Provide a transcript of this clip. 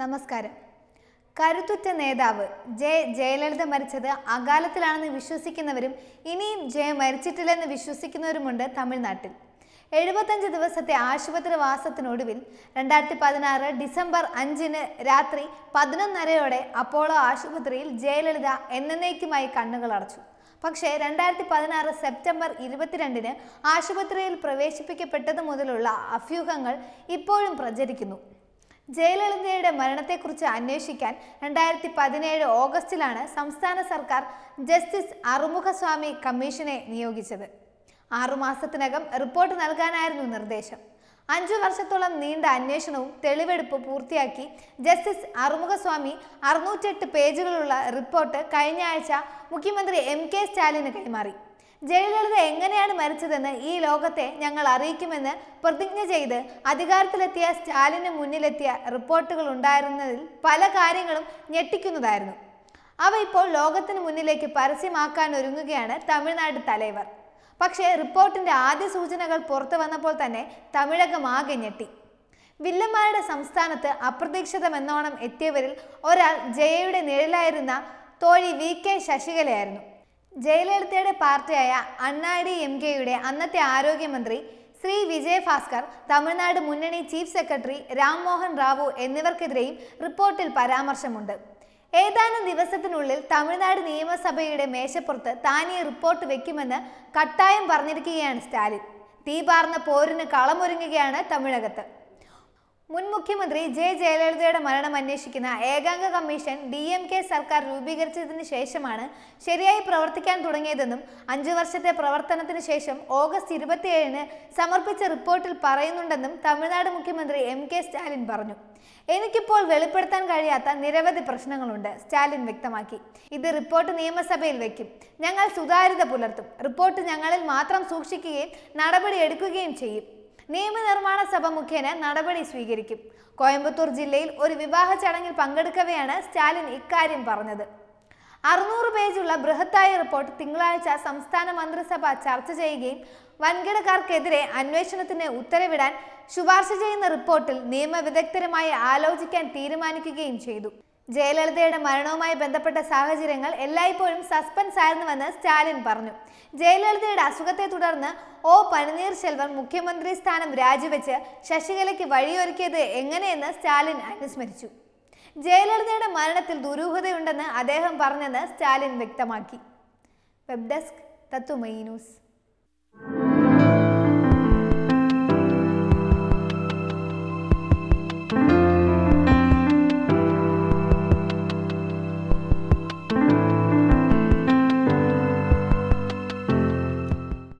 നമസ്കാരം കരുത്തുറ്റ നേതാവ് ജെ ജയലളിത മരിച്ചത് അകാലത്തിലാണെന്ന് വിശ്വസിക്കുന്നവരും ഇനിയും ജയ മരിച്ചിട്ടില്ലെന്ന് വിശ്വസിക്കുന്നവരുമുണ്ട് തമിഴ്നാട്ടിൽ എഴുപത്തഞ്ച് ദിവസത്തെ ആശുപത്രി വാസത്തിനൊടുവിൽ രണ്ടായിരത്തി പതിനാറ് ഡിസംബർ അഞ്ചിന് രാത്രി പതിനൊന്നരയോടെ അപ്പോളോ ആശുപത്രിയിൽ ജയലളിത എന്നേക്കുമായി കണ്ണുകൾ അടച്ചു പക്ഷേ രണ്ടായിരത്തി പതിനാറ് സെപ്റ്റംബർ ഇരുപത്തിരണ്ടിന് ആശുപത്രിയിൽ പ്രവേശിപ്പിക്കപ്പെട്ടത് മുതലുള്ള അഭ്യൂഹങ്ങൾ ഇപ്പോഴും പ്രചരിക്കുന്നു ജയലളിതയുടെ മരണത്തെക്കുറിച്ച് അന്വേഷിക്കാൻ രണ്ടായിരത്തി പതിനേഴ് ഓഗസ്റ്റിലാണ് സംസ്ഥാന സർക്കാർ ജസ്റ്റിസ് അറുമുഖസ്വാമി കമ്മീഷനെ നിയോഗിച്ചത് ആറുമാസത്തിനകം റിപ്പോർട്ട് നൽകാനായിരുന്നു നിർദ്ദേശം അഞ്ചു വർഷത്തോളം നീണ്ട അന്വേഷണവും തെളിവെടുപ്പ് പൂർത്തിയാക്കി ജസ്റ്റിസ് അറുമുഖസ്വാമി അറുന്നൂറ്റെട്ട് പേജുകളുള്ള റിപ്പോർട്ട് കഴിഞ്ഞ ആഴ്ച മുഖ്യമന്ത്രി എം കെ സ്റ്റാലിന് കൈമാറി ജയലളിത എങ്ങനെയാണ് മരിച്ചതെന്ന് ഈ ലോകത്തെ ഞങ്ങൾ അറിയിക്കുമെന്ന് പ്രതിജ്ഞ ചെയ്ത് അധികാരത്തിലെത്തിയ സ്റ്റാലിന് മുന്നിലെത്തിയ റിപ്പോർട്ടുകൾ ഉണ്ടായിരുന്നതിൽ പല കാര്യങ്ങളും ഞെട്ടിക്കുന്നതായിരുന്നു അവ ഇപ്പോൾ ലോകത്തിന് മുന്നിലേക്ക് പരസ്യമാക്കാൻ ഒരുങ്ങുകയാണ് തമിഴ്നാട് തലൈവർ പക്ഷേ റിപ്പോർട്ടിന്റെ ആദ്യ സൂചനകൾ പുറത്തു വന്നപ്പോൾ തന്നെ തമിഴകം ആകെ ഞെട്ടി വില്ലന്മാരുടെ സംസ്ഥാനത്ത് അപ്രതീക്ഷിതമെന്നോണം എത്തിയവരിൽ ഒരാൾ ജയയുടെ നിഴലായിരുന്ന തോഴി വി കെ ശശികലയായിരുന്നു ജയലളിതയുടെ പാർട്ടിയായ അണ്ണാഡി എം കെയുടെ അന്നത്തെ ആരോഗ്യമന്ത്രി ശ്രീ വിജയ് ഭാസ്കർ തമിഴ്നാട് മുന്നണി ചീഫ് സെക്രട്ടറി രാംമോഹൻ റാവു എന്നിവർക്കെതിരെയും റിപ്പോർട്ടിൽ പരാമർശമുണ്ട് ഏതാനും ദിവസത്തിനുള്ളിൽ തമിഴ്നാട് നിയമസഭയുടെ മേശപ്പുറത്ത് താൻ ഈ റിപ്പോർട്ട് വെക്കുമെന്ന് കട്ടായം പറഞ്ഞിരിക്കുകയാണ് സ്റ്റാലിൻ തീ പാർന്ന പോരിന് കളമൊരുങ്ങുകയാണ് തമിഴകത്ത് മുൻ മുഖ്യമന്ത്രി ജെ ജയലളിതയുടെ മരണം അന്വേഷിക്കുന്ന ഏകാംഗ കമ്മീഷൻ ഡി എം കെ സർക്കാർ രൂപീകരിച്ചതിന് ശേഷമാണ് ശരിയായി പ്രവർത്തിക്കാൻ തുടങ്ങിയതെന്നും അഞ്ചു വർഷത്തെ പ്രവർത്തനത്തിന് ശേഷം ഓഗസ്റ്റ് ഇരുപത്തിയേഴിന് സമർപ്പിച്ച റിപ്പോർട്ടിൽ പറയുന്നുണ്ടെന്നും തമിഴ്നാട് മുഖ്യമന്ത്രി എം കെ സ്റ്റാലിൻ പറഞ്ഞു എനിക്കിപ്പോൾ വെളിപ്പെടുത്താൻ കഴിയാത്ത നിരവധി പ്രശ്നങ്ങളുണ്ട് സ്റ്റാലിൻ വ്യക്തമാക്കി ഇത് റിപ്പോർട്ട് നിയമസഭയിൽ വയ്ക്കും ഞങ്ങൾ സുതാര്യത പുലർത്തും റിപ്പോർട്ട് ഞങ്ങളിൽ മാത്രം സൂക്ഷിക്കുകയും നടപടി എടുക്കുകയും ചെയ്യും നിയമനിർമ്മാണ സഭ മുഖേന നടപടി സ്വീകരിക്കും കോയമ്പത്തൂർ ജില്ലയിൽ ഒരു വിവാഹ ചടങ്ങിൽ പങ്കെടുക്കവെയാണ് സ്റ്റാലിൻ ഇക്കാര്യം പറഞ്ഞത് അറുന്നൂറ് പേജുള്ള ബൃഹത്തായ റിപ്പോർട്ട് തിങ്കളാഴ്ച സംസ്ഥാന മന്ത്രിസഭ ചർച്ച ചെയ്യുകയും വൻകിടക്കാർക്കെതിരെ അന്വേഷണത്തിന് ഉത്തരവിടാൻ ശുപാർശ ചെയ്യുന്ന റിപ്പോർട്ടിൽ നിയമവിദഗ്ധരുമായി ആലോചിക്കാൻ തീരുമാനിക്കുകയും ചെയ്തു ജയലളിതയുടെ മരണവുമായി ബന്ധപ്പെട്ട സാഹചര്യങ്ങൾ എല്ലായ്പ്പോഴും സസ്പെൻസ് ആയിരുന്നുവെന്ന് സ്റ്റാലിൻ പറഞ്ഞു ജയലളിതയുടെ അസുഖത്തെ തുടർന്ന് ഒ പനിനീർ സെൽവം മുഖ്യമന്ത്രി സ്ഥാനം രാജിവെച്ച് ശശികലയ്ക്ക് വഴിയൊരുക്കിയത് എങ്ങനെയെന്ന് സ്റ്റാലിൻ അനുസ്മരിച്ചു ജയലളിതയുടെ മരണത്തിൽ ദുരൂഹതയുണ്ടെന്ന് അദ്ദേഹം പറഞ്ഞെന്ന് സ്റ്റാലിൻ വ്യക്തമാക്കി വെബ് ഡെസ്ക് തത്തുമൈ ന്യൂസ്